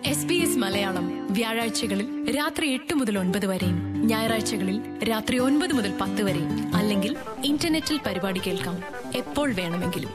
S B S Malayalam വ്യാഴാഴ്ചകളിൽ രാത്രി എട്ട് മുതൽ ഒൻപത് വരെയും ഞായറാഴ്ചകളിൽ രാത്രി ഒൻപത് മുതൽ പത്ത് വരെയും അല്ലെങ്കിൽ ഇന്റർനെറ്റിൽ പരിപാടി കേൾക്കാം എപ്പോൾ വേണമെങ്കിലും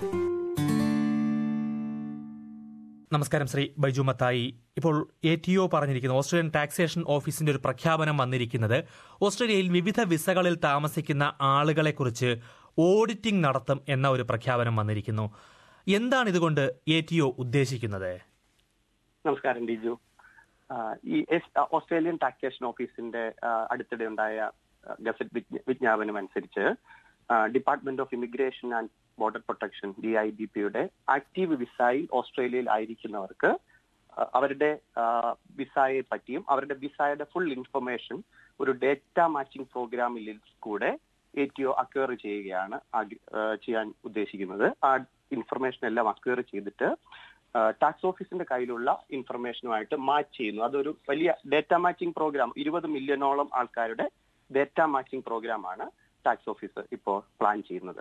നമസ്കാരം ശ്രീ ബൈജു മത്തായി ഇപ്പോൾ എ ടി ഒ പറഞ്ഞിരിക്കുന്നത് ഓസ്ട്രേലിയൻ ടാക്സേഷൻ ഓഫീസിന്റെ ഒരു പ്രഖ്യാപനം വന്നിരിക്കുന്നത് ഓസ്ട്രേലിയയിൽ വിവിധ വിസകളിൽ താമസിക്കുന്ന ആളുകളെക്കുറിച്ച് ഓഡിറ്റിംഗ് നടത്തും എന്ന ഒരു പ്രഖ്യാപനം വന്നിരിക്കുന്നു എന്താണ് ഇതുകൊണ്ട് എ ടി ഒ ഉദ്ദേശിക്കുന്നത് നമസ്കാരം ഡിജു ആ, ഈ എസ് ഓസ്ട്രേലിയൻ ടാക്സേഷൻ ഓഫീസിന്റെ ആ, അടുത്തിടെ ഉണ്ടായ ആ, ഗസറ്റ് വിജ്ഞ- വിജ്ഞാപനം അനുസരിച്ച് ആ, department of immigration and border protection D I B പിയുടെ ആക്റ്റീവ് വിസയിൽ ഓസ്ട്രേലിയയിൽ ആയിരിക്കുന്നവർക്ക് ആ, അവരുടെ ആ, വിസയെ പറ്റിയും അവരുടെ വിസയുടെ ഫുൾ ഇൻഫർമേഷൻ ഒരു ഡേറ്റ മാച്ചിങ് പ്രോഗ്രാമിൽ കൂടെ എ ടി ഒ അക്വയർ ചെയ്യുകയാണ് ആഗ്ര- ആ, ചെയ്യാൻ ഉദ്ദേശിക്കുന്നത് ആ ഇൻഫർമേഷൻ എല്ലാം അക്വയർ ചെയ്തിട്ട് ടാക്സ് ഓഫീസിന്റെ കയ്യിലുള്ള ഇൻഫർമേഷനുമായിട്ട് മാച്ച് ചെയ്യുന്നു അതൊരു വലിയ ഡേറ്റ മാച്ചിങ് പ്രോഗ്രാം ഇരുപത് മില്യണോളം ആൾക്കാരുടെ ഡേറ്റ മാച്ചിങ് പ്രോഗ്രാമാണ് ടാക്സ് ഓഫീസ് ഇപ്പോൾ പ്ലാൻ ചെയ്യുന്നത്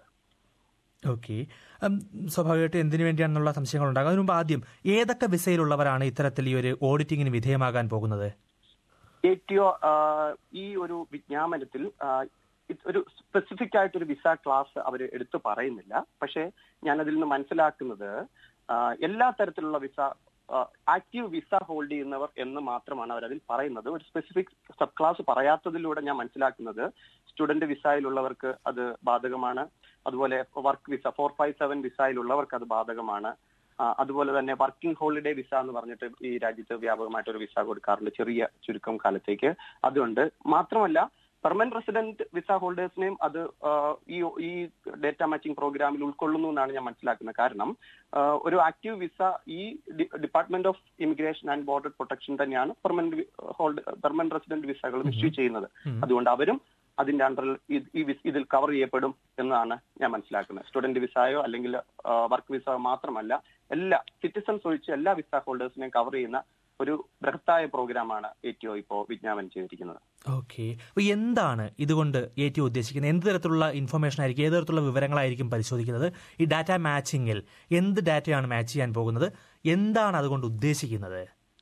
ഓക്കെ സ്വാഭാവികമായിട്ടും എന്തിനു വേണ്ടിയാണെന്നുള്ള സംശയങ്ങൾ ഉണ്ടാകും അതിനു മുമ്പ് ആദ്യം ഏതൊക്കെ വിസയിലുള്ളവരാണ് ഇത്തരത്തിൽ ഈ ഒരു ഓഡിറ്റിംഗിന് വിധേയമാകാൻ പോകുന്നത് എ ടി ഒ ഈ ഒരു വിജ്ഞാപനത്തിൽ ആ, ഇത് ഒരു സ്പെസിഫിക് ആയിട്ട് ഒരു വിസ ക്ലാസ് അവർ എടുത്തു പറയുന്നില്ല പക്ഷേ ഞാൻ അതിൽ നിന്ന് മനസ്സിലാക്കുന്നത് ആ, എല്ലാ തരത്തിലുള്ള വിസ ആക്റ്റീവ് വിസ ഹോൾഡ് ചെയ്യുന്നവർ എന്ന് മാത്രമാണ് അവർ അതിൽ പറയുന്നത് ഒരു സ്പെസിഫിക് സബ് ക്ലാസ് പറയാത്തതിലൂടെ ഞാൻ മനസ്സിലാക്കുന്നത് സ്റ്റുഡന്റ് വിസയിലുള്ളവർക്ക് അത് ബാധകമാണ് അതുപോലെ work visa four five seven വിസയിലുള്ളവർക്ക് അത് ബാധകമാണ് ആ, അതുപോലെ തന്നെ വർക്കിംഗ് ഹോളിഡേ വിസ എന്ന് പറഞ്ഞിട്ട് ഈ രാജ്യത്ത് വ്യാപകമായിട്ട് ഒരു വിസ കൊടുക്കാറുണ്ട് ചെറിയ ചുരുക്കം കാലത്തേക്ക് അതുണ്ട് മാത്രമല്ല പെർമനന്റ് റെസിഡന്റ് വിസ ഹോൾഡേഴ്സിനെയും അത് ആ, ഈ ഈ ഡേറ്റ മാച്ചിങ് പ്രോഗ്രാമിൽ ഉൾക്കൊള്ളുന്നു എന്നാണ് ഞാൻ മനസ്സിലാക്കുന്നത് കാരണം ആ, ഒരു ആക്റ്റീവ് വിസ ഈ department of immigration and border protection തന്നെയാണ് പെർമനന്റ് ഹോൾഡ് പെർമനന്റ് റെസിഡന്റ് വിസകൾ ഇഷ്യൂ ചെയ്യുന്നത് അതുകൊണ്ട് അവരും അതിന്റെ അണ്ടറിൽ ഇത് ഈ വിസ- ഇതിൽ കവർ ചെയ്യപ്പെടും എന്നാണ് ഞാൻ മനസ്സിലാക്കുന്നത് സ്റ്റുഡന്റ് വിസയോ അല്ലെങ്കിൽ വർക്ക് വിസയോ മാത്രമല്ല എല്ലാ സിറ്റിസൺസ് ഒഴിച്ച് എല്ലാ വിസ ഹോൾഡേഴ്സിനെയും കവർ ചെയ്യുന്ന ഒരു ബൃഹത്തായ പ്രോഗ്രാമാണ് എ ടി ഒ ഇപ്പോൾ വിജ്ഞാപനം ചെയ്തിരിക്കുന്നത് ഓക്കെ അപ്പോൾ എന്താണ് ഇതുകൊണ്ട് എ ടി ഉദ്ദേശിക്കുന്നത് എന്ത് തരത്തിലുള്ള ഇൻഫർമേഷൻ ആയിരിക്കും ഏത് തരത്തിലുള്ള വിവരങ്ങളായിരിക്കും പരിശോധിക്കുന്നത് ഈ ഡാറ്റ മാച്ചിങ്ങിൽ എന്ത് ഡാറ്റയാണ് മാച്ച് ചെയ്യാൻ പോകുന്നത് എന്താണ് അതുകൊണ്ട് ഉദ്ദേശിക്കുന്നത്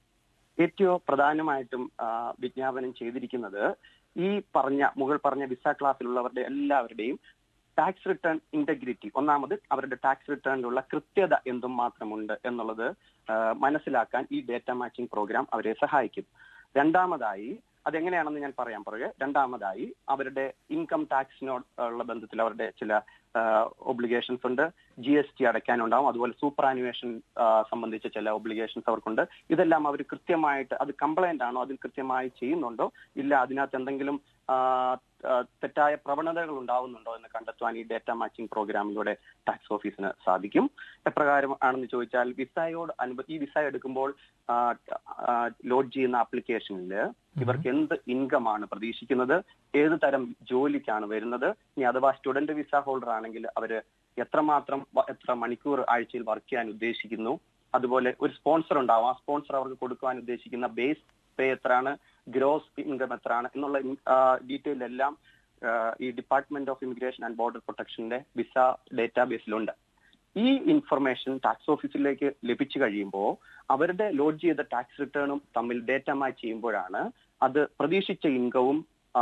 എ ടി ഒ പ്രധാനമായിട്ടും ആ, വിജ്ഞാപനം ചെയ്തിരിക്കുന്നത് ഈ പറഞ്ഞ മുകൾ പറഞ്ഞ വിസ ക്ലാസ്സിലുള്ളവരുടെ എല്ലാവരുടെയും ടാക്സ് റിട്ടേൺ ഇന്റഗ്രിറ്റി ഒന്നാമത് അവരുടെ ടാക്സ് റിട്ടേണിലുള്ള കൃത്യത എന്തും മാത്രമുണ്ട് എന്നുള്ളത് ആ, മനസ്സിലാക്കാൻ ഈ ഡേറ്റ മാച്ചിങ് പ്രോഗ്രാം അവരെ സഹായിക്കും രണ്ടാമതായി അതെങ്ങനെയാണെന്ന് ഞാൻ പറയാൻ പുറകെ രണ്ടാമതായി അവരുടെ ഇൻകം ടാക്സിനോട് ഉള്ള ബന്ധത്തിൽ അവരുടെ ചില ഒബ്ലിഗേഷൻസ് ഉണ്ട് ജി എസ് ടി അടയ്ക്കാനുണ്ടാവും അതുപോലെ സൂപ്പർ ആനുവേഷൻ സംബന്ധിച്ച ചില ഒബ്ലിഗേഷൻസ് അവർക്കുണ്ട് ഇതെല്ലാം അവർ കൃത്യമായിട്ട് അത് കംപ്ലൈന്റ് ആണോ അതിൽ കൃത്യമായി ചെയ്യുന്നുണ്ടോ ഇല്ല അതിനകത്ത് എന്തെങ്കിലും ആ, ആ, തെറ്റായ പ്രവണതകൾ ഉണ്ടാവുന്നുണ്ടോ എന്ന് കണ്ടെത്തുവാൻ ഈ ഡേറ്റ മാച്ചിങ് പ്രോഗ്രാമിലൂടെ ടാക്സ് ഓഫീസിന് സാധിക്കും എപ്രകാരം ആണെന്ന് ചോദിച്ചാൽ വിസയോട് അനുബ ഈ വിസ എടുക്കുമ്പോൾ ആ, ആ, ലോഡ് ചെയ്യുന്ന ആപ്ലിക്കേഷനിൽ ഇവർക്ക് എന്ത് ഇൻകം ആണ് പ്രതീക്ഷിക്കുന്നത് ഏത് തരം ജോലിക്കാണ് വരുന്നത് ഇനി അഥവാ സ്റ്റുഡന്റ് വിസ ഹോൾഡർ ആണെങ്കിൽ അവര് എത്രമാത്രം വ- എത്ര മണിക്കൂർ ആഴ്ചയിൽ വർക്ക് ചെയ്യാൻ ഉദ്ദേശിക്കുന്നു അതുപോലെ ഒരു സ്പോൺസർ ഉണ്ടാവും ആ സ്പോൺസർ അവർക്ക് കൊടുക്കുവാൻ ഉദ്ദേശിക്കുന്ന ബേസ് പേ എത്രയാണ് ഗ്രോസ് ഇൻകം എത്രയാണ് എന്നുള്ള ഡീറ്റെയിൽ എല്ലാം ആ, ഈ department of immigration and border പ്രൊട്ടക്ഷന്റെ വിസ ഡേറ്റാബേസിലുണ്ട് ഈ ഇൻഫർമേഷൻ ടാക്സ് ഓഫീസിലേക്ക് ലഭിച്ചു കഴിയുമ്പോൾ അവരുടെ ലോഡ് ചെയ്ത ടാക്സ് റിട്ടേണും തമ്മിൽ ഡേറ്റ മാച്ച് ചെയ്യുമ്പോഴാണ് അത് പ്രതീക്ഷിച്ച ഇൻകവും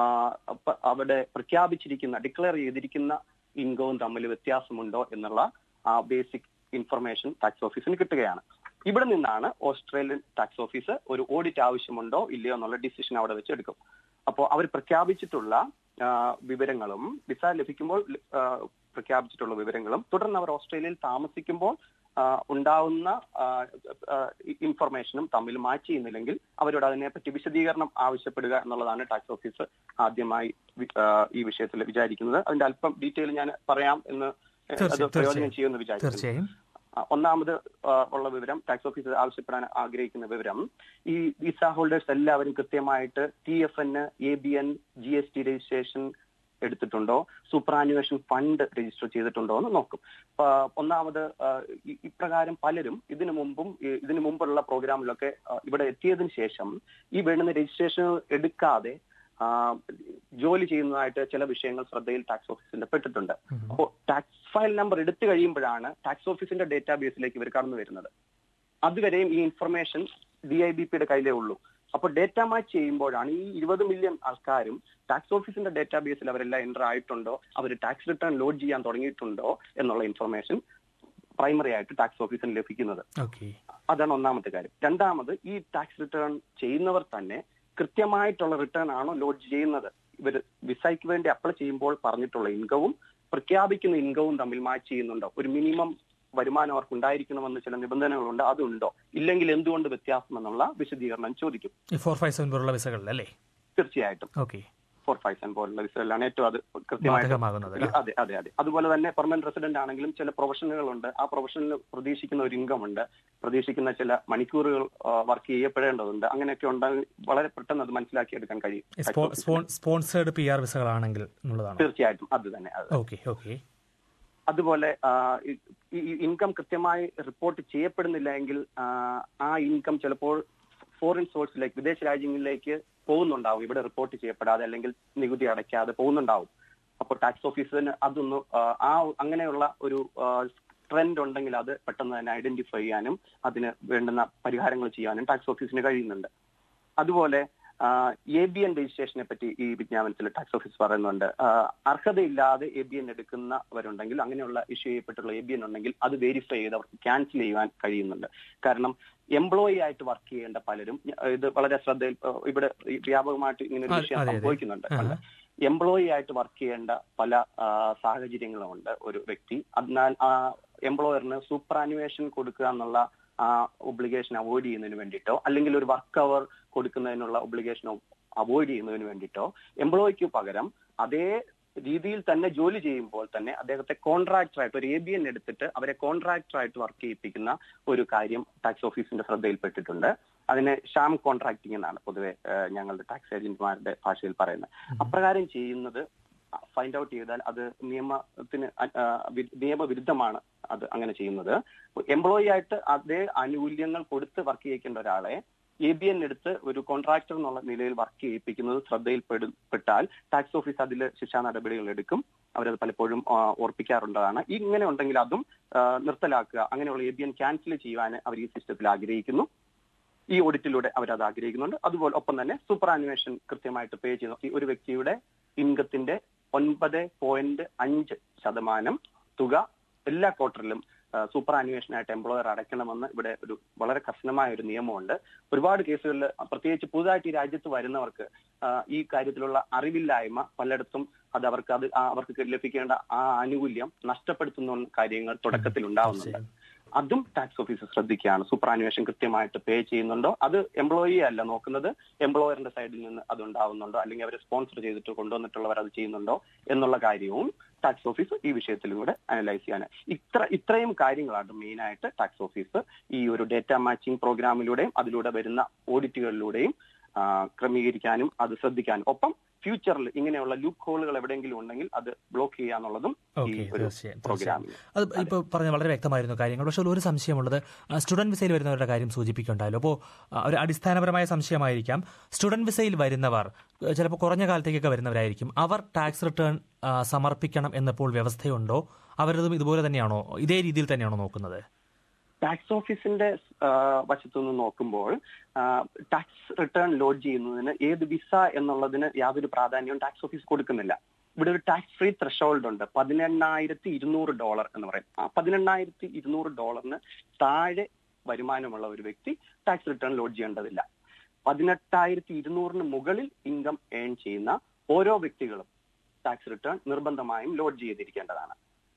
അവിടെ പ്രഖ്യാപിച്ചിരിക്കുന്ന ഡിക്ലെയർ ചെയ്തിരിക്കുന്ന ഇൻകവും തമ്മിൽ വ്യത്യാസമുണ്ടോ എന്നുള്ള ആ ബേസിക് ഇൻഫർമേഷൻ ടാക്സ് ഓഫീസിന് കിട്ടുകയാണ് ഇവിടെ നിന്നാണ് ഓസ്ട്രേലിയൻ ടാക്സ് ഓഫീസ് ഒരു ഓഡിറ്റ് ആവശ്യമുണ്ടോ ഇല്ലയോ എന്നുള്ള ഡിസിഷൻ അവിടെ വെച്ച് എടുക്കും അപ്പോൾ അവർ പ്രഖ്യാപിച്ചിട്ടുള്ള ആ, വിവരങ്ങളും വിസ ലഭിക്കുമ്പോൾ ആ, പ്രഖ്യാപിച്ചിട്ടുള്ള വിവരങ്ങളും തുടർന്ന് അവർ ഓസ്ട്രേലിയയിൽ താമസിക്കുമ്പോൾ ആ, ഉണ്ടാവുന്ന ആ, ആ, ഇൻഫർമേഷനും തമ്മിൽ മാച്ച് ചെയ്യുന്നില്ലെങ്കിൽ അവരോട് അതിനെപ്പറ്റി വിശദീകരണം ആവശ്യപ്പെടുക എന്നുള്ളതാണ് ടാക്സ് ഓഫീസ് ആദ്യമായി വി- ആ, ഈ വിഷയത്തിൽ വിചാരിക്കുന്നത് അതിന്റെ അല്പം ഡീറ്റെയിൽ ഞാൻ പറയാം എന്ന് അത് തീർച്ചയായും, പ്രയോജനം തീർച്ചയായും. ചെയ്യുമെന്ന് വിചാരിക്കുന്നു തീർച്ചയായും ആ, ഒന്നാമത് ആ, ഉള്ള വിവരം ടാക്സ് ഓഫീസർ ആവശ്യപ്പെടാൻ ആഗ്രഹിക്കുന്ന വിവരം ഈ വിസ ഹോൾഡേഴ്സ് എല്ലാവരും കൃത്യമായിട്ട് T F N A B N G S T registration എടുത്തിട്ടുണ്ടോ സൂപ്പറാനുവേഷൻ ഫണ്ട് രജിസ്റ്റർ ചെയ്തിട്ടുണ്ടോ എന്ന് നോക്കും ആ, ഒന്നാമത് ആ, ഇ- ഇപ്രകാരം പലരും ഇതിനു മുമ്പും ഈ- ഇതിനു മുമ്പുള്ള പ്രോഗ്രാമിലൊക്കെ ആ, ഇവിടെ എത്തിയതിനു ശേഷം ഈ വേണ്ടുന്ന രജിസ്ട്രേഷൻ എടുക്കാതെ ആ, ജോലി ചെയ്യുന്നതായിട്ട് ചില വിഷയങ്ങൾ ശ്രദ്ധയിൽ ടാക്സ് ഓഫീസിന്റെ പെട്ടിട്ടുണ്ട് അപ്പോൾ ടാക്സ് ഫയൽ നമ്പർ എടുത്തു കഴിയുമ്പോഴാണ് ടാക്സ് ഓഫീസിന്റെ ഡേറ്റാബേസിലേക്ക് ഇവർ കടന്നു വരുന്നത് അതുവരെയും ഈ ഇൻഫർമേഷൻ ഡി ഐ ബി പിയുടെ കയ്യിലേ ഉള്ളൂ അപ്പോൾ ഡേറ്റ മാച്ച് ചെയ്യുമ്പോഴാണ് ഈ ഇരുപത് മില്യൺ ആൾക്കാരും ടാക്സ് ഓഫീസിന്റെ ഡേറ്റാബേസിൽ അവരെല്ലാം എൻ്റർ ആയിട്ടുണ്ടോ അവർ ടാക്സ് റിട്ടേൺ ലോഡ് ചെയ്യാൻ തുടങ്ങിയിട്ടുണ്ടോ എന്നുള്ള ഇൻഫർമേഷൻ പ്രൈമറി ആയിട്ട് ടാക്സ് ഓഫീസിന് ലഭിക്കുന്നത് ഓക്കെ അതാണ് ഒന്നാമത്തെ കാര്യം രണ്ടാമത് ഈ ടാക്സ് റിട്ടേൺ ചെയ്യുന്നവർ തന്നെ കൃത്യമായിട്ടുള്ള റിട്ടേൺ ആണോ ലോഡ് ചെയ്യുന്നത് ഇവർ വിസയ്ക്ക് വേണ്ടി അപ്ലൈ ചെയ്യുമ്പോൾ പറഞ്ഞിട്ടുള്ള ഇൻകവും പ്രഖ്യാപിക്കുന്ന ഇൻകവും തമ്മിൽ മാച്ച് ചെയ്യുന്നുണ്ടോ ഒരു മിനിമം വരുമാനം അവർക്ക് ഉണ്ടായിരിക്കണമെന്ന് ചില നിബന്ധനകളുണ്ട് അതുണ്ടോ ഇല്ലെങ്കിൽ എന്തുകൊണ്ട് വ്യത്യാസം എന്നുള്ള വിശദീകരണം ചോദിക്കും ഈ ഫോർ ഫൈവ് സെവൻ പോലുള്ള വിസകളിൽ അല്ലേ തീർച്ചയായിട്ടും ഓക്കെ ഫോർ ഫൈവ് സെവൻ പോലുള്ള വിസകളിലാണ് ഏറ്റവും അത് കൃത്യമായിട്ട് ബാധകമാകുന്നത് അതെ അതെ അതെ അതുപോലെ തന്നെ പെർമനന്റ് റെസിഡന്റ് ആണെങ്കിലും ചില പ്രൊഫഷനുകളുണ്ട് ആ പ്രൊഫഷനിൽ പ്രതീക്ഷിക്കുന്ന ഒരു ഇൻകം ഉണ്ട് പ്രതീക്ഷിക്കുന്ന ചില മണിക്കൂറുകൾ വർക്ക് ചെയ്യപ്പെടേണ്ടതുണ്ട് അങ്ങനെയൊക്കെ ഉണ്ടെങ്കിൽ വളരെ പെട്ടെന്ന് അത് മനസ്സിലാക്കിയെടുക്കാൻ കഴിയും ഈ സ്പോ- സ്പോ- സ്പോൺസേർഡ് പി ആർ വിസകളാണെങ്കിൽ എന്നുള്ളതാണ് തീർച്ചയായിട്ടും അത് തന്നെ അത് ഓക്കെ ഓക്കെ അതുപോലെ ആ, ഈ- ഈ ഇൻകം കൃത്യമായി റിപ്പോർട്ട് ചെയ്യപ്പെടുന്നില്ല എങ്കിൽ ആ, ആ ഇൻകം ചിലപ്പോൾ ഫോറിൻ സോഴ്സിലേക്ക് വിദേശ രാജ്യങ്ങളിലേക്ക് പോകുന്നുണ്ടാവും ഇവിടെ റിപ്പോർട്ട് ചെയ്യപ്പെടാതെ അല്ലെങ്കിൽ നികുതി അടയ്ക്കാതെ പോകുന്നുണ്ടാവും അപ്പോൾ ടാക്സ് ഓഫീസിന് അതൊന്ന് ആ, ആ അങ്ങനെയുള്ള ഒരു ട്രെൻഡ് ഉണ്ടെങ്കിൽ അത് പെട്ടെന്ന് തന്നെ ഐഡന്റിഫൈ ചെയ്യാനും അതിന് വേണ്ടുന്ന പരിഹാരങ്ങൾ ചെയ്യാനും ടാക്സ് ഓഫീസിന് കഴിയുന്നുണ്ട് അതുപോലെ എ ബി എൻ രജിസ്ട്രേഷനെ പറ്റി ഈ വിജ്ഞാപനത്തിൽ ടാക്സ് ഓഫീസ് പറയുന്നുണ്ട് ആ, അർഹതയില്ലാതെ എ ബി എൻ എടുക്കുന്നവരുണ്ടെങ്കിൽ അങ്ങനെയുള്ള ഇഷ്യൂ ചെയ്യപ്പെട്ടുള്ള എ ബി എൻ ഉണ്ടെങ്കിൽ അത് വെരിഫൈ ചെയ്ത് അവർക്ക് ക്യാൻസൽ ചെയ്യുവാൻ കഴിയുന്നുണ്ട് കാരണം എംപ്ലോയി ആയിട്ട് വർക്ക് ചെയ്യേണ്ട പലരും ഇത് വളരെ ശ്രദ്ധയിൽ ആ, ഇവിടെ ഈ വ്യാപകമായിട്ട് ഇങ്ങനെ ഒരു അതെ, വിഷയം അതെ, അതെ. സംഭവിക്കുന്നുണ്ട് ആഹാ. എംപ്ലോയി ആയിട്ട് വർക്ക് ചെയ്യേണ്ട പല ആ, സാഹചര്യങ്ങളുമുണ്ട് ഒരു വ്യക്തി അതിനാൽ ആ എംപ്ലോയറിന് സൂപ്പർ ആനുവേഷൻ കൊടുക്കുക എന്നുള്ള ആ ഒബ്ലിഗേഷൻ അവോയ്ഡ് ചെയ്യുന്നതിന് വേണ്ടിയിട്ടോ അല്ലെങ്കിൽ ഒരു വർക്ക് അവർ കൊടുക്കുന്നതിനുള്ള ഒബ്ലിഗേഷൻ അവോയ്ഡ് ചെയ്യുന്നതിന് വേണ്ടിയിട്ടോ എംപ്ലോയിക്ക് പകരം അതേ രീതിയിൽ തന്നെ ജോലി ചെയ്യുമ്പോൾ തന്നെ അദ്ദേഹത്തെ കോൺട്രാക്ടറായിട്ട് ഒരു എ ബി എൻ എടുത്തിട്ട് അവരെ കോൺട്രാക്ടറായിട്ട് വർക്ക് ചെയ്യിപ്പിക്കുന്ന ഒരു കാര്യം ടാക്സ് ഓഫീസിന്റെ ശ്രദ്ധയിൽപ്പെട്ടിട്ടുണ്ട് അതിന് ഷാം കോൺട്രാക്ടിംഗ് എന്നാണ് പൊതുവെ ഏഹ്, ഞങ്ങളുടെ ടാക്സ് ഏജന്റുമാരുടെ ഭാഷയിൽ പറയുന്നത് അപ്രകാരം ചെയ്യുന്നത് ഫൈൻഡ് ഔട്ട് ചെയ്താൽ അത് നിയമത്തിന് അ- ആ, വി- നിയമവിരുദ്ധമാണ് അത് അങ്ങനെ ചെയ്യുന്നത് എംപ്ലോയി ആയിട്ട് അതേ ആനുകൂല്യങ്ങൾ കൊടുത്ത് വർക്ക് ചെയ്യിക്കേണ്ട ഒരാളെ എ ബി എൻ എടുത്ത് ഒരു കോൺട്രാക്ടർ എന്നുള്ള നിലയിൽ വർക്ക് ചെയ്യിപ്പിക്കുന്നത് ശ്രദ്ധയിൽപ്പെട്ടാൽ ടാക്സ് ഓഫീസ് അതിൽ ശിക്ഷാ നടപടികൾ എടുക്കും അവരത് പലപ്പോഴും ആ, ഓർപ്പിക്കാറുള്ളതാണ് ഈ ഇങ്ങനെ ഉണ്ടെങ്കിൽ അതും ആ, നിർത്തലാക്കുക അങ്ങനെയുള്ള എ ബി എൻ ക്യാൻസൽ ചെയ്യുവാൻ അവർ ഈ സിസ്റ്റത്തിൽ ആഗ്രഹിക്കുന്നു ഈ ഓഡിറ്റിലൂടെ അവരത് ആഗ്രഹിക്കുന്നുണ്ട് അതുപോലെ ഒപ്പം തന്നെ സൂപ്പർ ആനുവേഷൻ കൃത്യമായിട്ട് പേ ചെയ്യുന്നു ഈ ഒരു വ്യക്തിയുടെ ഇൻകത്തിന്റെ ഒൻപത് പോയിന്റ് അഞ്ച് ശതമാനം തുക എല്ലാ ക്വാർട്ടറിലും സൂപ്പർ ആനുവേഷനായിട്ട് എംപ്ലോയർ അടയ്ക്കണമെന്ന് ഇവിടെ ഒരു വളരെ കർശനമായ ഒരു നിയമമുണ്ട് ഒരുപാട് കേസുകളിൽ പ്രത്യേകിച്ച് പുതുതായിട്ട് ഈ രാജ്യത്ത് വരുന്നവർക്ക് ആ, ഈ കാര്യത്തിലുള്ള അറിവില്ലായ്മ പലയിടത്തും അത് അവർക്ക് അത് ആ അവർക്ക് ലഭിക്കേണ്ട ആ ആനുകൂല്യം നഷ്ടപ്പെടുത്തുന്ന കാര്യങ്ങൾ തുടക്കത്തിൽ ഉണ്ടാവുന്നുണ്ട് അതും ടാക്സ് ഓഫീസർ ശ്രദ്ധിക്കുകയാണ് സൂപ്പർ ആനുവേഷൻ കൃത്യമായിട്ട് പേ ചെയ്യുന്നുണ്ടോ അത് എംപ്ലോയിയെ അല്ല നോക്കുന്നത് എംപ്ലോയറിന്റെ സൈഡിൽ നിന്ന് അത് ഉണ്ടാവുന്നുണ്ടോ അല്ലെങ്കിൽ അവരെ സ്പോൺസർ ചെയ്തിട്ട് കൊണ്ടുവന്നിട്ടുള്ളവർ അത് ചെയ്യുന്നുണ്ടോ എന്നുള്ള കാര്യവും ടാക്സ് ഓഫീസ് ഈ വിഷയത്തിലൂടെ അനലൈസ് ചെയ്യാൻ ഇത്ര ഇത്രയും കാര്യങ്ങളാണ് മെയിൻ ആയിട്ട് ടാക്സ് ഓഫീസ് ഈ ഒരു ഡേറ്റ മാച്ചിങ് പ്രോഗ്രാമിലൂടെയും അതിലൂടെ വരുന്ന ഓഡിറ്റുകളിലൂടെയും ആ, ക്രമീകരിക്കാനും അത് ശ്രദ്ധിക്കാനും ഒപ്പം ഫ്യൂച്ചറിൽ ഇങ്ങനെയുള്ള ലൂപ്പ് ഹോളുകൾ എവിടെയെങ്കിലും ഉണ്ടെങ്കിൽ അത് ബ്ലോക്ക് ചെയ്യാന്നുള്ളതും ഈ ഓക്കെ ഒരു തീർച്ചയായും തീർച്ചയായും പ്രോഗ്രാമിൽ അത് ഇപ്പോൾ പറഞ്ഞ വളരെ വ്യക്തമായിരുന്നു കാര്യങ്ങൾ പക്ഷേ ഒരു സംശയമുള്ളത് സ്റ്റുഡന്റ് വിസയിൽ വരുന്നവരുടെ കാര്യം സൂചിപ്പിക്കുന്നുണ്ടായല്ലോ അപ്പോൾ ഒരു അടിസ്ഥാനപരമായ സംശയമായിരിക്കാം സ്റ്റുഡന്റ് വിസയിൽ വരുന്നവർ ആ, ചിലപ്പോൾ കുറഞ്ഞ കാലത്തേക്കൊക്കെ വരുന്നവരായിരിക്കും അവർ ടാക്സ് റിട്ടേൺ ആ, സമർപ്പിക്കണം എന്നപ്പോൾ വ്യവസ്ഥയുണ്ടോ അവരതും ഇതുപോലെ തന്നെയാണോ ഇതേ രീതിയിൽ തന്നെയാണോ നോക്കുന്നത് ടാക്സ് ഓഫീസിന്റെ ആ, വശത്തുനിന്ന് നോക്കുമ്പോൾ ടാക്സ് റിട്ടേൺ ലോഡ് ചെയ്യുന്നതിന് ഏത് വിസ എന്നുള്ളതിന് യാതൊരു പ്രാധാന്യവും ടാക്സ് ഓഫീസ് കൊടുക്കുന്നില്ല ഇവിടെ ഒരു ടാക്സ് ഫ്രീ ത്രഷോൾഡ് ഉണ്ട് പതിനെണ്ണായിരത്തി ഇരുന്നൂറ് ഡോളർ എന്ന് പറയും ആ പതിനെണ്ണായിരത്തി ഇരുന്നൂറ് ഡോളറിന് താഴെ വരുമാനമുള്ള ഒരു വ്യക്തി ടാക്സ് റിട്ടേൺ ലോഡ് ചെയ്യേണ്ടതില്ല പതിനെട്ടായിരത്തി ഇരുന്നൂറിന് മുകളിൽ ഇൻകം ഏൺ ചെയ്യുന്ന ഓരോ വ്യക്തികളും ടാക്സ് റിട്ടേൺ നിർബന്ധമായും ലോഡ് ചെയ്തിരിക്കേണ്ടതാണ്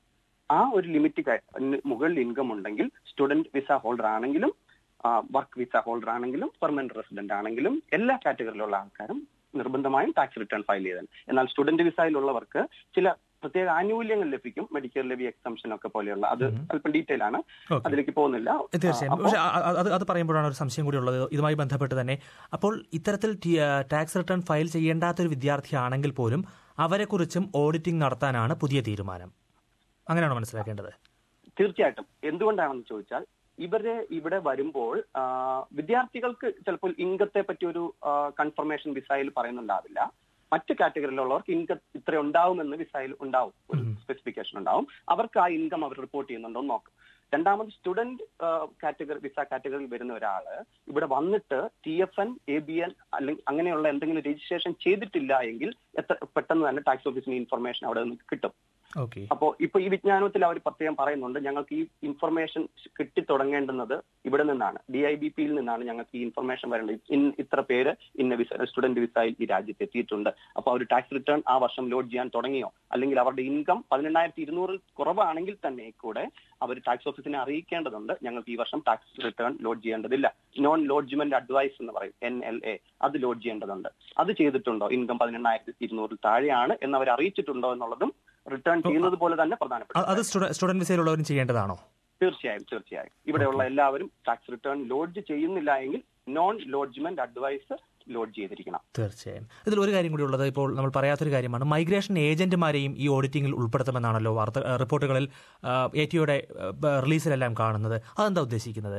ആ ഒരു ലിമിറ്റ് മുകളിൽ ഇൻകം ഉണ്ടെങ്കിൽ സ്റ്റുഡന്റ് വിസ ഹോൾഡർ ആണെങ്കിലും വർക്ക് വിസ ഹോൾഡർ ആണെങ്കിലും പെർമനന്റ് റെസിഡന്റ് ആണെങ്കിലും എല്ലാ കാറ്റഗറിയിലുള്ള ആൾക്കാരും നിർബന്ധമായും ടാക്സ് റിട്ടേൺ ഫയൽ ചെയ്താൽ എന്നാൽ സ്റ്റുഡന്റ് വിസയിലുള്ളവർക്ക് ചില പ്രത്യേക ആനുകൂല്യങ്ങൾ ലഭിക്കും മെഡിക്കൽ ലെവി എക്സംഷൻ ഒക്കെ പോലെയുള്ള അത് അല്പം ഡീറ്റെയിൽ ആണ് Okay. അതിലേക്ക് പോകുന്നില്ല തീർച്ചയായും അപ്പോ- പക്ഷേ അ- അ- അത് അത് പറയുമ്പോഴാണ് ഒരു സംശയം കൂടി ഉള്ളത് ഇതുമായി ബന്ധപ്പെട്ട് തന്നെ അപ്പോൾ ഇത്തരത്തിൽ ടി- ആ, ടാക്സ് റിട്ടേൺ ഫയൽ ചെയ്യേണ്ടാത്തൊരു വിദ്യാർത്ഥിയാണെങ്കിൽ പോലും അവരെക്കുറിച്ചും ഓഡിറ്റിംഗ് നടത്താനാണ് പുതിയ തീരുമാനം അങ്ങനെയാണോ മനസ്സിലാക്കേണ്ടത് തീർച്ചയായിട്ടും എന്തുകൊണ്ടാണെന്ന് ചോദിച്ചാൽ ഇവരെ ഇവിടെ വരുമ്പോൾ ആ, വിദ്യാർത്ഥികൾക്ക് ചിലപ്പോൾ ഇൻകത്തെ പറ്റി ഒരു കൺഫർമേഷൻ വിസയിൽ പറയുന്നുണ്ടാവില്ല മറ്റ് കാറ്റഗറിയിലുള്ളവർക്ക് ഇൻകം ഇത്ര ഉണ്ടാവുമെന്ന് വിസയിൽ ഉണ്ടാവും ഒരു ഉം. സ്പെസിഫിക്കേഷൻ ഉണ്ടാവും അവർക്ക് ആ ഇൻകം അവർ റിപ്പോർട്ട് ചെയ്യുന്നുണ്ടോ എന്ന് നോക്കും രണ്ടാമത് സ്റ്റുഡന്റ് കാറ്റഗറി വിസ കാറ്റഗറിയിൽ വരുന്ന ഒരാള് ഇവിടെ വന്നിട്ട് T F N A B N അല്ലെങ്കിൽ അങ്ങനെയുള്ള എന്തെങ്കിലും രജിസ്ട്രേഷൻ ചെയ്തിട്ടില്ല എങ്കിൽ എത്ര പെട്ടെന്ന് തന്നെ ടാക്സ് ഓഫീസിന് ഇൻഫർമേഷൻ അവിടെ നിന്ന് കിട്ടും ഓക്കെ അപ്പോൾ ഇപ്പൊ ഈ വിജ്ഞാനത്തിൽ അവർ പ്രത്യേകം പറയുന്നുണ്ട് ഞങ്ങൾക്ക് ഈ ഇൻഫർമേഷൻ കിട്ടിത്തുടങ്ങേണ്ടുന്നത് ഇവിടെ നിന്നാണ് ഡി ഐ ബി പിയിൽ നിന്നാണ് ഞങ്ങൾക്ക് ഈ ഇൻഫർമേഷൻ വരേണ്ടത് ഇൻ ഇത്ര പേര് ഇന്ന വിസ സ്റ്റുഡന്റ് വിസയിൽ ഈ രാജ്യത്ത് എത്തിയിട്ടുണ്ട് അപ്പോൾ അവർ ടാക്സ് റിട്ടേൺ ആ വർഷം ലോഡ് ചെയ്യാൻ തുടങ്ങിയോ അല്ലെങ്കിൽ അവരുടെ ഇൻകം പതിനെണ്ണായിരത്തി ഇരുന്നൂറിൽ കുറവാണെങ്കിൽ തന്നെ കൂടെ അവർ ടാക്സ് ഓഫീസിനെ അറിയിക്കേണ്ടതുണ്ട് ഞങ്ങൾക്ക് ഈ വർഷം ടാക്സ് റിട്ടേൺ ലോഡ് ചെയ്യേണ്ടതില്ല നോൺ ലോഡ്ജ്മെന്റ് അഡ്വൈസ് എന്ന് പറയും എൻ എൽ എ അത് ലോഡ് ചെയ്യേണ്ടതുണ്ട് അത് ചെയ്തിട്ടുണ്ടോ ഇൻകം പതിനെണ്ണായിരത്തി ഇരുന്നൂറിൽ താഴെയാണ് എന്ന് അവർ അറിയിച്ചിട്ടുണ്ടോ എന്നുള്ളതും റിട്ടേൺ ചെയ്യുന്നത് പോലെ തന്നെ പ്രധാനപ്പെട്ട അത് സ്റ്റുഡന്റ് വിസയിലുള്ളവരും ചെയ്യേണ്ടതാണോ തീർച്ചയായും തീർച്ചയായും ഇവിടെയുള്ള എല്ലാവരും ടാക്സ് റിട്ടേൺ ലോഡ്ജ് ചെയ്യുന്നില്ല എങ്കിൽ നോൺ ലോഡ്ജ്മെന്റ് അഡ്വൈസ് ലോഡ് ചെയ്തിരിക്കണം തീർച്ചയായും ഇതിൽ ഒരു കാര്യം കൂടി ഉള്ളത് ഇപ്പോൾ നമ്മൾ പറയാത്തൊരു കാര്യമാണ് മൈഗ്രേഷൻ ഏജന്റുമാരെയും ഈ ഓഡിറ്റിംഗിൽ ഉൾപ്പെടുത്തുമെന്നാണല്ലോ വാർത്ത റിപ്പോർട്ടുകളിൽ എ ടിയുടെ റിലീസിലെല്ലാം കാണുന്നത് അതെന്താ ഉദ്ദേശിക്കുന്നത്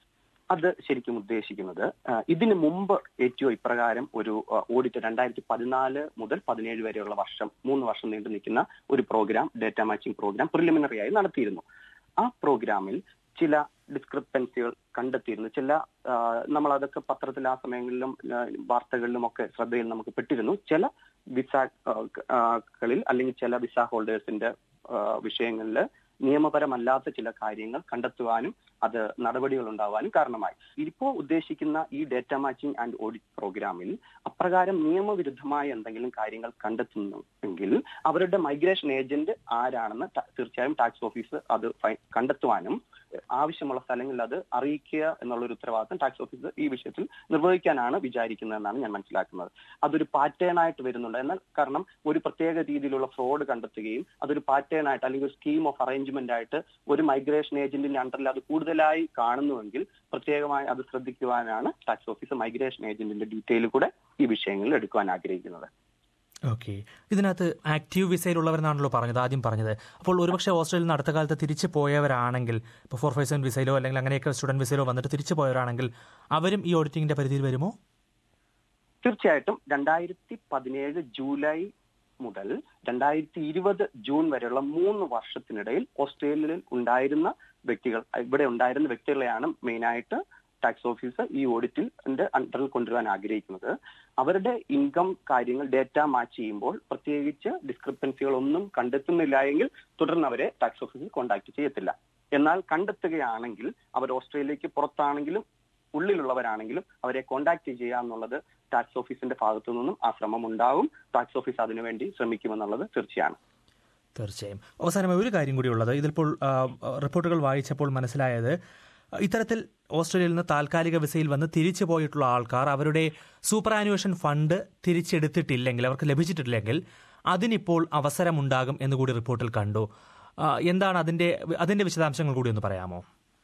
അത് ശരിക്കും ഉദ്ദേശിക്കുന്നത് ആ, ഇതിന് മുമ്പ് ഏറ്റവും ഇപ്രകാരം ഒരു ആ, ഓഡിറ്റ് രണ്ടായിരത്തി പതിനാല് മുതൽ പതിനേഴ് വരെയുള്ള വർഷം മൂന്ന് വർഷം നീണ്ടു നിൽക്കുന്ന ഒരു program data matching program preliminary ആയി നടത്തിയിരുന്നു ആ പ്രോഗ്രാമിൽ ചില ഡിസ്ക്രിപ്പൻസികൾ കണ്ടെത്തിയിരുന്നു ചില ആ, നമ്മൾ അതൊക്കെ പത്രത്തിൽ ആ സമയങ്ങളിലും ആ, വാർത്തകളിലും ഒക്കെ ശ്രദ്ധയിൽ നമുക്ക് പെട്ടിരുന്നു ചില വിസ ആ, ആ, കളിൽ അല്ലെങ്കിൽ ചില വിസ ഹോൾഡേഴ്സിന്റെ വിഷയങ്ങളിൽ നിയമപരമല്ലാത്ത ചില കാര്യങ്ങൾ കണ്ടെത്തുവാനും അത് നടപടികൾ ഉണ്ടാവാനും കാരണമായി ഇപ്പോൾ ഉദ്ദേശിക്കുന്ന ഈ ഡേറ്റ മാച്ചിങ് ആൻഡ് ഓഡിറ്റ് പ്രോഗ്രാമിൽ അപ്രകാരം നിയമവിരുദ്ധമായ എന്തെങ്കിലും കാര്യങ്ങൾ കണ്ടെത്തുന്നു എങ്കിൽ അവരുടെ മൈഗ്രേഷൻ ഏജന്റ് ആരാണെന്ന് ട- തീർച്ചയായും ടാക്സ് ഓഫീസ് അത് ഫൈ- കണ്ടെത്തുവാനും ആവശ്യമുള്ള സ്ഥലങ്ങളിൽ അത് അറിയിക്കുക എന്നുള്ള ഒരു ഉത്തരവാദിത്തം ടാക്സ് ഓഫീസ് ഈ വിഷയത്തിൽ നിർവഹിക്കാനാണ് വിചാരിക്കുന്നതെന്നാണ് ഞാൻ മനസ്സിലാക്കുന്നത് അതൊരു പാറ്റേൺ ആയിട്ട് വരുന്നുണ്ട് എന്നാൽ കാരണം ഒരു പ്രത്യേക രീതിയിലുള്ള ഫ്രോഡ് കണ്ടെത്തുകയും അതൊരു പാറ്റേൺ ആയിട്ട് അല്ലെങ്കിൽ ഒരു സ്കീം ഓഫ് അറേഞ്ച്മെന്റ് ആയിട്ട് ഒരു മൈഗ്രേഷൻ ഏജന്റിന്റെ അണ്ടറിൽ അത് കൂടുതലായി കാണുന്നുവെങ്കിൽ പ്രത്യേകമായി അത് ശ്രദ്ധിക്കുവാനാണ് ടാക്സ് ഓഫീസ് മൈഗ്രേഷൻ ഏജന്റിന്റെ ഡീറ്റെയിൽ കൂടെ ഈ വിഷയങ്ങളിൽ എടുക്കുവാൻ ആഗ്രഹിക്കുന്നത് ഓക്കെ ഇതിനകത്ത് ആക്റ്റീവ് വിസയിലുള്ളവരെന്നാണല്ലോ പറഞ്ഞത് ആദ്യം പറഞ്ഞത് അപ്പോൾ ഒരുപക്ഷെ ഓസ്ട്രേലിയയിൽ നിന്ന് അടുത്ത കാലത്ത് തിരിച്ചു പോയവരാണെങ്കിൽ ഇപ്പോൾ ഫോർ ഫൈവ് സെവൻ വിസയിലോ അല്ലെങ്കിൽ അങ്ങനെയൊക്കെ സ്റ്റുഡന്റ് വിസയിലോ വന്നിട്ട് തിരിച്ചു പോയവരാണെങ്കിൽ അവരും ഈ ഓഡിറ്റിംഗിന്റെ പരിധിയിൽ വരുമോ തീർച്ചയായിട്ടും രണ്ടായിരത്തി പതിനേഴ് ജൂലൈ മുതൽ രണ്ടായിരത്തി ഇരുപത് ജൂൺ വരെയുള്ള മൂന്ന് വർഷത്തിനിടയിൽ ഓസ്ട്രേലിയയിൽ ഉണ്ടായിരുന്ന വ്യക്തികൾ ഇവിടെ ഉണ്ടായിരുന്ന വ്യക്തികളെയാണ് മെയിനായിട്ട് ടാക്സ് ഓഫീസർ ഈ ഓഡിറ്റിൽ അണ്ടറിൽ കൊണ്ടുവരാൻ ആഗ്രഹിക്കുന്നത് അവരുടെ ഇൻകം കാര്യങ്ങൾ ഡേറ്റ മാച്ച് ചെയ്യുമ്പോൾ പ്രത്യേകിച്ച് ഡിസ്ക്രിപ്പൻസികൾ ഒന്നും കണ്ടെത്തുന്നില്ല എങ്കിൽ തുടർന്ന് അവരെ ടാക്സ് ഓഫീസിൽ കോൺടാക്ട് ചെയ്യത്തില്ല എന്നാൽ കണ്ടെത്തുകയാണെങ്കിൽ അവർ ഓസ്ട്രേലിയക്ക് പുറത്താണെങ്കിലും ഉള്ളിലുള്ളവരാണെങ്കിലും അവരെ കോൺടാക്ട് ചെയ്യുക എന്നുള്ളത് ടാക്സ് ഓഫീസിന്റെ ഭാഗത്തു നിന്നും ആ ശ്രമം ഉണ്ടാവും ടാക്സ് ഓഫീസ് അതിനുവേണ്ടി ശ്രമിക്കുമെന്നുള്ളത് തീർച്ചയാണ് തീർച്ചയായും അവസാനമായി ഒരു കാര്യം കൂടി ഉള്ളത് ഇതിപ്പോൾ ആ, റിപ്പോർട്ടുകൾ വായിച്ചപ്പോൾ മനസ്സിലായത് ഇത്തരത്തിൽ ഓസ്ട്രേലിയയിൽ നിന്ന് താൽക്കാലിക വിസയിൽ വന്ന് തിരിച്ചു പോയിട്ടുള്ള ആൾക്കാർ അവരുടെ സൂപ്പർ ആനുവേഷൻ ഫണ്ട് തിരിച്ചെടുത്തിട്ടില്ലെങ്കിൽ അവർക്ക് ലഭിച്ചിട്ടില്ലെങ്കിൽ അതിനിപ്പോൾ അവസരമുണ്ടാകും എന്ന് കൂടി റിപ്പോർട്ടിൽ കണ്ടു ആ, എന്താണ് അതിന്റെ അതിന്റെ വിശദാംശങ്ങൾ കൂടി ഒന്ന് പറയാമോ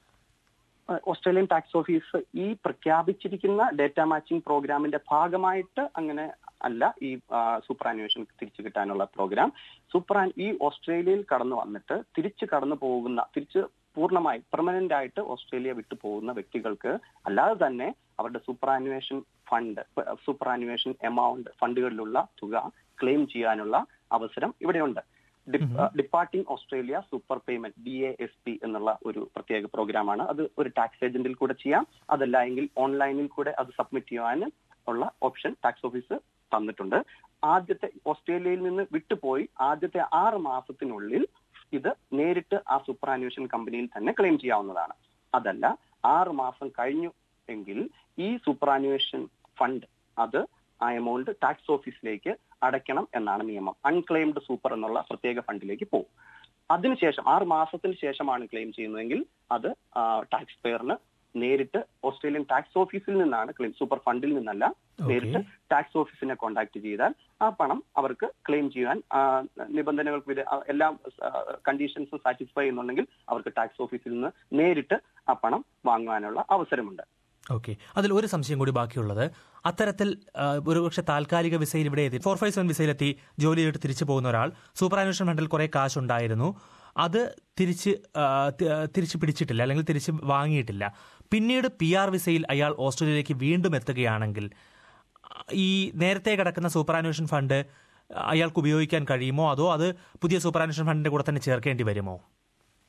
ഏഹ് ഓസ്ട്രേലിയൻ ടാക്സ് ഓഫീസ് ഈ പ്രഖ്യാപിച്ചിരിക്കുന്ന ഡേറ്റ മാച്ചിങ് പ്രോഗ്രാമിന്റെ ഭാഗമായിട്ട് അങ്ങനെ അല്ല ഈ സൂപ്പർ ആനുവേഷൻ തിരിച്ചു കിട്ടാനുള്ള പ്രോഗ്രാം സൂപ്പർ ആൻ ഈ ഓസ്ട്രേലിയയിൽ കടന്നു വന്നിട്ട് തിരിച്ചു കടന്നു പോകുന്ന തിരിച്ച് പൂർണ്ണമായി പെർമനന്റ് ആയിട്ട് ഓസ്ട്രേലിയ വിട്ടു പോകുന്ന വ്യക്തികൾക്ക് അല്ലാതെ തന്നെ അവരുടെ superannuation fund superannuation amount ഫണ്ടുകളിലുള്ള തുക ക്ലെയിം ചെയ്യാനുള്ള അവസരം ഇവിടെയുണ്ട് departing Australia super payment D A S P എന്നുള്ള ഒരു പ്രത്യേക പ്രോഗ്രാമാണ് അത് ഒരു ടാക്സ് ഏജന്റിൽ കൂടെ ചെയ്യാം അതല്ല എങ്കിൽ ഓൺലൈനിൽ കൂടെ അത് സബ്മിറ്റ് ചെയ്യാൻ ഉള്ള ഓപ്ഷൻ ടാക്സ് ഓഫീസ് തന്നിട്ടുണ്ട് ആദ്യത്തെ ഓസ്ട്രേലിയയിൽ നിന്ന് വിട്ടുപോയി ആദ്യത്തെ ആറ് മാസത്തിനുള്ളിൽ ഇത് നേരിട്ട് ആ സൂപ്പർ ആനുവേഷൻ കമ്പനിയിൽ തന്നെ ക്ലെയിം ചെയ്യാവുന്നതാണ് അതല്ല ആറ് മാസം കഴിഞ്ഞു എങ്കിൽ ഈ സൂപ്പർ ആനുവേഷൻ ഫണ്ട് അത് ആ എമൗണ്ട് ടാക്സ് ഓഫീസിലേക്ക് അടയ്ക്കണം എന്നാണ് നിയമം അൺക്ലെയിംഡ് സൂപ്പർ എന്നുള്ള പ്രത്യേക ഫണ്ടിലേക്ക് പോകും അതിനുശേഷം ആറ് മാസത്തിന് ശേഷമാണ് ക്ലെയിം ചെയ്യുന്നതെങ്കിൽ അത് ടാക്സ് പെയറിന് നേരിട്ട് ഓസ്ട്രേലിയൻ ടാക്സ് ഓഫീസിൽ നിന്നാണ് ക്ലെയിം സൂപ്പർ ഫണ്ടിൽ നിന്നല്ല നേരിട്ട് ടാക്സ് ഓഫീസിനെ കോൺടാക്ട് ചെയ്താൽ ആ പണം അവർക്ക് ക്ലെയിം ചെയ്യാൻ ആ, നിബന്ധനകൾക്ക് വിധ- ആ, എല്ലാ കണ്ടീഷൻസും സാറ്റിസ്ഫൈ ചെയ്യുന്നുണ്ടെങ്കിൽ അവർക്ക് ടാക്സ് ഓഫീസിൽ നിന്ന് നേരിട്ട് ആ പണം വാങ്ങുവാനുള്ള അവസരമുണ്ട് ഓക്കെ അതിൽ ഒരു സംശയം കൂടി ബാക്കിയുള്ളത് അത്തരത്തിൽ ആ, ഒരുപക്ഷെ താൽക്കാലിക വിസയിൽ ഇവിടെ എത്തി ഫോർ ഫൈവ് സെവൻ വിസയിലെത്തി ജോലി ചെയ്തിട്ട് തിരിച്ചു പോകുന്ന ഒരാൾ സൂപ്പർ ആനുവേഷൻ ഫണ്ടിൽ കുറെ കാശുണ്ടായിരുന്നു അത് തിരിച്ച് ആ, തി- ആ, തിരിച്ച് പിടിച്ചിട്ടില്ല അല്ലെങ്കിൽ തിരിച്ച് വാങ്ങിയിട്ടില്ല പിന്നീട് പി ആർ വിസയിൽ അയാൾ ഓസ്ട്രേലിയയിലേക്ക് വീണ്ടും എത്തുകയാണെങ്കിൽ ആ, ഈ നേരത്തെ കിടക്കുന്ന സൂപ്പർ ആനുവേഷൻ ഫണ്ട് അയാൾക്ക് ഉപയോഗിക്കാൻ കഴിയുമോ അതോ അത് പുതിയ സൂപ്പർ ആനുവേഷൻ ഫണ്ടിന്റെ കൂടെ തന്നെ ചേർക്കേണ്ടി വരുമോ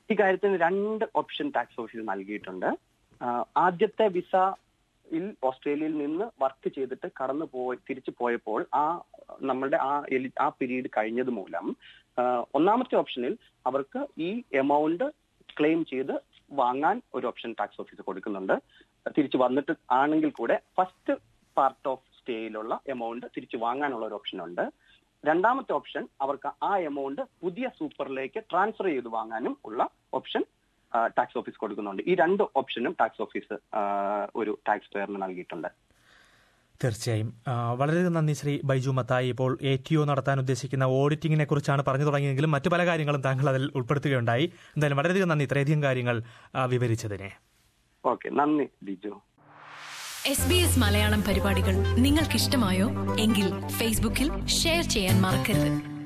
ഈ കാര്യത്തിന് രണ്ട് ഓപ്ഷൻ ടാക്സ് ഓഫീസ് നൽകിയിട്ടുണ്ട് ആ, ആദ്യത്തെ വിസയിൽ ഓസ്ട്രേലിയയിൽ നിന്ന് വർക്ക് ചെയ്തിട്ട് കടന്നു പോയി തിരിച്ചു പോയപ്പോൾ ആ നമ്മളുടെ ആ എലി- ആ പീരീഡ് കഴിഞ്ഞത് മൂലം ആ, ഒന്നാമത്തെ ഓപ്ഷനിൽ അവർക്ക് ഈ എമൗണ്ട് ക്ലെയിം ചെയ്ത് വാങ്ങാൻ ഒരു ഓപ്ഷൻ ടാക്സ് ഓഫീസ് കൊടുക്കുന്നുണ്ട് തിരിച്ചു വന്നിട്ട് ആണെങ്കിൽ കൂടെ ഫസ്റ്റ് പാർട്ട് ഓഫ് സ്റ്റേയിലുള്ള എമൗണ്ട് തിരിച്ചു വാങ്ങാനുള്ള ഒരു ഓപ്ഷൻ ഉണ്ട് രണ്ടാമത്തെ ഓപ്ഷൻ അവർക്ക് ആ എമൗണ്ട് പുതിയ സൂപ്പറിലേക്ക് ട്രാൻസ്ഫർ ചെയ്ത് വാങ്ങാനും ഉള്ള ഓപ്ഷൻ ടാക്സ് ഓഫീസ് കൊടുക്കുന്നുണ്ട് ഈ രണ്ട് ഓപ്ഷനും ടാക്സ് ഓഫീസ് ആ, ഒരു ടാക്സ് പെയറിന് നൽകിയിട്ടുണ്ട് തീർച്ചയായും ആ, വളരെയധികം നന്ദി ശ്രീ ബൈജു മത്തായി ഇപ്പോൾ എ ടി ഒ നടത്താൻ ഉദ്ദേശിക്കുന്ന ഓഡിറ്റിങ്ങിനെ കുറിച്ചാണ് പറഞ്ഞു തുടങ്ങിയെങ്കിലും മറ്റു പല കാര്യങ്ങളും താങ്കൾ അതിൽ ഉൾപ്പെടുത്തുകയുണ്ടായി എന്തായാലും വളരെയധികം നന്ദി ഇത്രയധികം കാര്യങ്ങൾ ആ, വിവരിച്ചതിനെ ഓക്കെ നന്ദി Biju S B S Malayalam പരിപാടികൾ നിങ്ങൾക്കിഷ്ടമായോ എങ്കിൽ ഫേസ്ബുക്കിൽ ഷെയർ ചെയ്യാൻ മറക്കരുത്